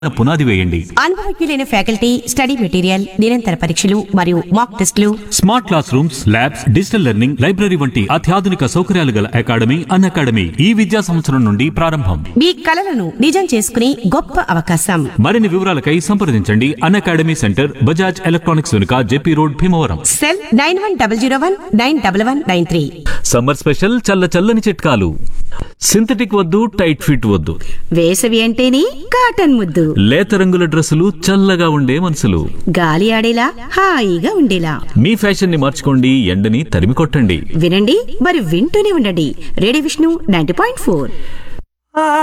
పునాది వేయండి అనుభవజ్ఞులైన ఫ్యాకల్టీ స్టడీ మెటీరియల్ నిరంతర పరీక్షలు మరియు మాక్ టెస్టులు smart classrooms labs digital learning library వంటి అత్యాధునిక సౌకర్యాలు గల అకాడమీ అన్ అకాడమీ ఈ విద్యా సంవత్సరం నుండి ప్రారంభం మీ కలలను నిజం చేసుకునే గొప్ప అవకాశం మరిన్ని వివరాలకై సంప్రదించండి Unacademy centre Bajaj electronics వెనుక JP road Bhimavaram cell nine one double zero one nine double one nine three summer special చల్ల చల్లని చిట్కాలు సింథటిక్ వద్దు టైట్ ఫిట్ వద్దు వేసవి అంటేనే కాటన్ ముద్దు లేత రంగుల డ్రెస్సులు చల్లగా ఉండే మనసులు గాలి ఆడేలా హాయిగా ఉండేలా మీ ఫ్యాషన్ ని మార్చుకోండి ఎండని తరిమి కొట్టండి వినండి మరి వింటూనే ఉండండి radio Vishnu ninety point four